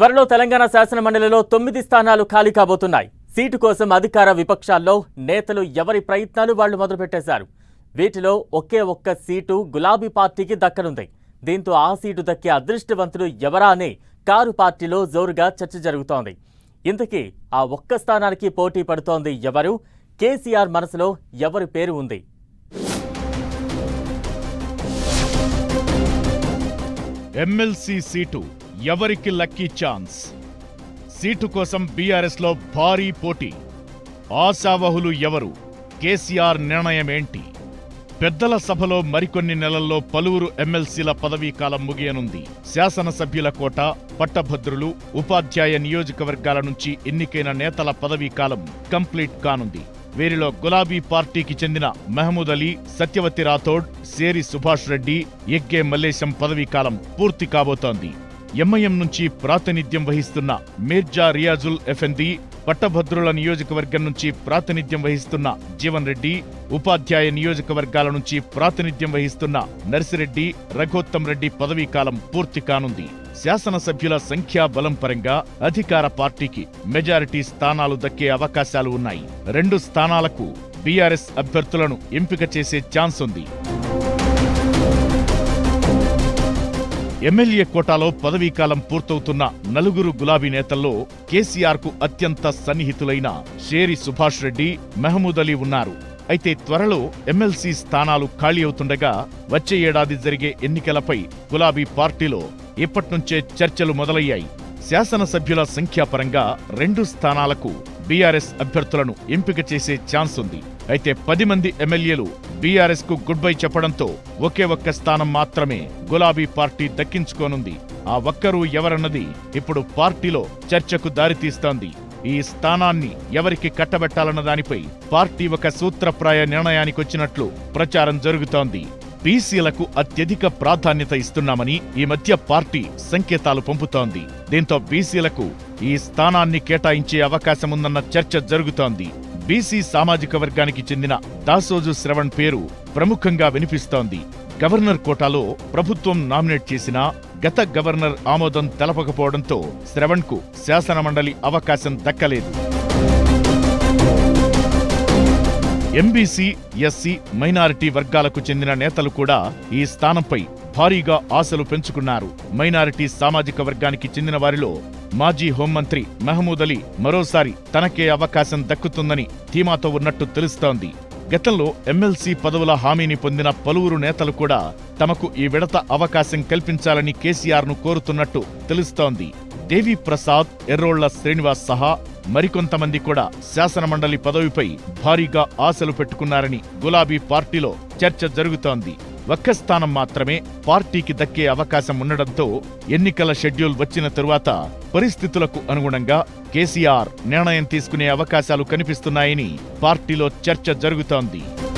త్వరలో తెలంగాణ శాసన మండలిలో తొమ్మిది స్థానాలు ఖాళీ కాబోతున్నాయి సీటు కోసం అధికార విపక్షాల్లో నేతలు ఎవరి ప్రయత్నాలు వాళ్లు మొదలుపెట్టేశారు వీటిలో ఒకే ఒక్క సీటు గులాబీ పార్టీకి దక్కనుంది దీంతో ఆ సీటు దక్కే అదృష్టవంతుడు ఎవరా అని కారు పార్టీలో జోరుగా చర్చ జరుగుతోంది ఇంతకీ ఆ ఒక్క స్థానానికి పోటీ పడుతోంది ఎవరు కేసీఆర్ మనసులో ఎవరి పేరు ఉంది ఎమ్మెల్సీ సీటు ఎవరికి లక్కీ ఛాన్స్ సీటు కోసం బీఆర్ఎస్లో భారీ పోటీ ఆశావహులు ఎవరు కేసీఆర్ నిర్ణయమేంటి పెద్దల సభలో మరికొన్ని నెలల్లో పలువురు ఎమ్మెల్సీల పదవీ కాలం ముగియనుంది శాసనసభ్యుల కోట పట్టభద్రులు ఉపాధ్యాయ నియోజకవర్గాల నుంచి ఎన్నికైన నేతల పదవీ కాలం కంప్లీట్ కానుంది వీరిలో గులాబీ పార్టీకి చెందిన మహమూద్ అలీ సత్యవతి రాథోడ్ సేరి సుభాష్ రెడ్డి ఎగ్గే మల్లేశం పదవీకాలం పూర్తి కాబోతోంది ఎంఐఎం నుంచి ప్రాతినిధ్యం వహిస్తున్న మీర్జా రియాజుల్ ఎఫెంది పట్టభద్రుల నియోజకవర్గం నుంచి ప్రాతినిధ్యం వహిస్తున్న జీవన్ రెడ్డి ఉపాధ్యాయ నియోజకవర్గాల నుంచి ప్రాతినిధ్యం వహిస్తున్న నర్సిరెడ్డి రఘోత్తమ్ రెడ్డి పదవీకాలం పూర్తి కానుంది శాసనసభ్యుల సంఖ్యా బలం పరంగా అధికార పార్టీకి మెజారిటీ స్థానాలు దక్కే అవకాశాలు ఉన్నాయి రెండు స్థానాలకు బీఆర్ఎస్ అభ్యర్థులను ఎంపిక చేసే ఛాన్స్ ఉంది ఎమ్మెల్యే కోటాలో పదవీకాలం పూర్తవుతున్న నలుగురు గులాబీ నేతల్లో కేసీఆర్ కు అత్యంత సన్నిహితులైన షేరి సుభాష్ రెడ్డి మహమూద్ అలీ ఉన్నారు అయితే త్వరలో ఎమ్మెల్సీ స్థానాలు ఖాళీ అవుతుండగా వచ్చే ఏడాది జరిగే ఎన్నికలపై గులాబీ పార్టీలో ఇప్పట్నుంచే చర్చలు మొదలయ్యాయి శాసనసభ్యుల సంఖ్యాపరంగా రెండు స్థానాలకు బీఆర్ఎస్ అభ్యర్థులను ఎంపిక చేసే ఛాన్స్ ఉంది అయితే పది మంది ఎమ్మెల్యేలు బీఆర్ఎస్ కు గుడ్ బై చెప్పడంతో ఒకే ఒక్క స్థానం మాత్రమే గులాబీ పార్టీ దక్కించుకోనుంది ఆ ఒక్కరు ఎవరన్నది ఇప్పుడు పార్టీలో చర్చకు దారితీస్తోంది ఈ స్థానాన్ని ఎవరికి కట్టబెట్టాలన్న దానిపై పార్టీ ఒక సూత్రప్రాయ నిర్ణయానికొచ్చినట్లు ప్రచారం జరుగుతోంది బీసీలకు అత్యధిక ప్రాధాన్యత ఇస్తున్నామని ఈ మధ్య పార్టీ సంకేతాలు పంపుతోంది దీంతో బీసీలకు ఈ స్థానాన్ని కేటాయించే అవకాశముందన్న చర్చ జరుగుతోంది బీసీ సామాజిక వర్గానికి చెందిన దాసోజు శ్రవణ్ పేరు ప్రముఖంగా వినిపిస్తోంది గవర్నర్ కోటాలో ప్రభుత్వం నామినేట్ చేసిన గత గవర్నర్ ఆమోదం తెలపకపోవడంతో శ్రవణ్కు శాసనమండలి అవకాశం దక్కలేదు ఎంబీసీ ఎస్సీ మైనారిటీ వర్గాలకు చెందిన నేతలు కూడా ఈ స్థానంపై భారీగా ఆశలు పెంచుకున్నారు మైనారిటీ సామాజిక వర్గానికి చెందిన వారిలో మాజీ హోంమంత్రి మహమూద్ అలీ మరోసారి తనకే అవకాశం దక్కుతుందని ధీమాతో ఉన్నట్టు తెలుస్తోంది గతంలో ఎమ్మెల్సీ పదవుల హామీని పొందిన పలువురు నేతలు కూడా తమకు ఈ విడత అవకాశం కల్పించాలని కేసీఆర్ను కోరుతున్నట్టు తెలుస్తోంది దేవి ప్రసాద్ ఎర్రోళ్ల శ్రీనివాస్ సహా మరికొంతమంది కూడా శాసనమండలి పదవిపై భారీగా ఆశలు పెట్టుకున్నారని గులాబీ పార్టీలో చర్చ జరుగుతోంది ఒక్క స్థానం మాత్రమే పార్టీకి దక్కే అవకాశం ఉండడంతో ఎన్నికల షెడ్యూల్ వచ్చిన తరువాత పరిస్థితులకు అనుగుణంగా కేసీఆర్ నిర్ణయం తీసుకునే అవకాశాలు కనిపిస్తున్నాయని పార్టీలో చర్చ జరుగుతోంది